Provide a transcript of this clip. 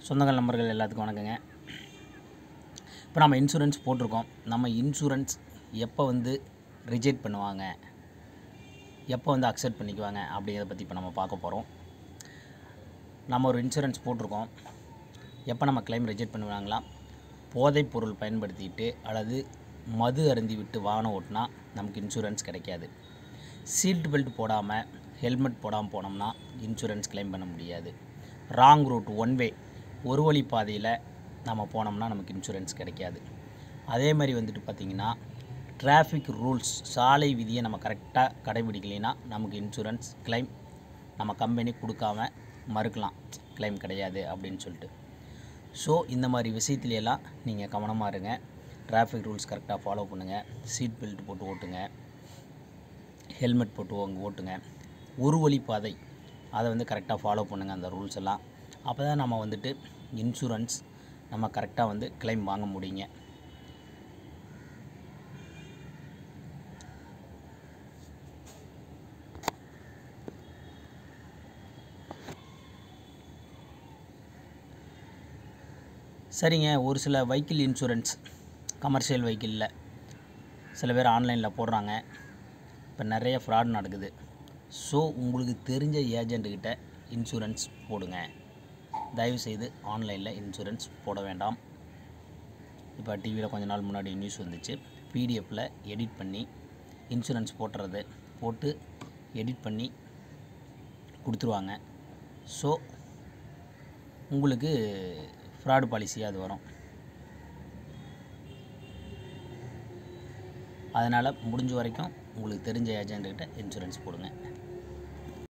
சொந்தங்கள் நம்பர்கள் எல்லாத்துக்கும் வணக்கங்க இப்போ நம்ம இன்சூரன்ஸ் போட்டிருக்கோம் நம்ம இன்சூரன்ஸ் எப்போ வந்து ரிஜெக்ட் பண்ணுவாங்க எப்போ வந்து அக்செப்ட் பண்ணிக்குவாங்க அப்படிங்கிறத பற்றி இப்போ நம்ம பார்க்க போகிறோம் நம்ம ஒரு இன்சூரன்ஸ் போட்டிருக்கோம் எப்போ நம்ம கிளைம் ரிஜெக்ட் பண்ணுவாங்களா போதைப் பொருள் பயன்படுத்திட்டு அல்லது மது அருந்தி விட்டு வாகனம் ஓட்டினா நமக்கு இன்சூரன்ஸ் கிடைக்காது சீட் பெல்ட் போடாமல் ஹெல்மெட் போடாமல் போனோம்னா இன்சூரன்ஸ் கிளைம் பண்ண முடியாது ராங் ரூட் ஒன் வே ஒரு வழி பாதையில் நம்ம போனோம்னா நமக்கு இன்சூரன்ஸ் கிடைக்காது அதே மாதிரி வந்துட்டு பார்த்திங்கன்னா டிராஃபிக் ரூல்ஸ் சாலை விதியை நம்ம கரெக்டாக கடைபிடிக்கலைன்னா நமக்கு இன்சூரன்ஸ் கிளைம் நம்ம கம்பெனி கொடுக்காம மறுக்கலாம் கிளைம் கிடையாது அப்படின்னு சொல்லிட்டு ஸோ இந்த மாதிரி விஷயத்துலையெல்லாம் நீங்கள் கவனமாக இருங்க டிராஃபிக் ரூல்ஸ் கரெக்டாக ஃபாலோ பண்ணுங்கள் சீட் பெல்ட் போட்டு ஓட்டுங்க ஹெல்மெட் போட்டு ஓங்க ஓட்டுங்க ஒரு வழி பாதை அதை வந்து கரெக்டாக ஃபாலோ பண்ணுங்கள் அந்த ரூல்ஸ் எல்லாம் அப்போ தான் நம்ம வந்துட்டு இன்சூரன்ஸ் நம்ம கரெக்டாக வந்து கிளைம் வாங்க முடியுங்க சரிங்க ஒரு சில வெஹிக்கிள் இன்சூரன்ஸ் கமர்ஷியல் வெஹிக்கிளில் சில பேர் ஆன்லைனில் போடுறாங்க இப்போ நிறைய ஃப்ராட் நடக்குது ஸோ உங்களுக்கு தெரிஞ்ச ஏஜெண்ட்டுக்கிட்ட இன்சூரன்ஸ் போடுங்க தயவுசெய்து ஆன்லைனில் இன்சூரன்ஸ் போட வேண்டாம் இப்போ டிவியில் கொஞ்ச நாள் முன்னாடி நியூஸ் வந்துச்சு பிடிஎஃப்பில் எடிட் பண்ணி இன்சூரன்ஸ் போட்டுறது போட்டு எடிட் பண்ணி கொடுத்துருவாங்க ஸோ உங்களுக்கு ஃப்ராடு பாலிசியாக அது வரும் அதனால் முடிஞ்ச வரைக்கும் உங்களுக்கு தெரிஞ்ச ஏஜென்ட்டுக்கிட்ட இன்சூரன்ஸ் போடுங்க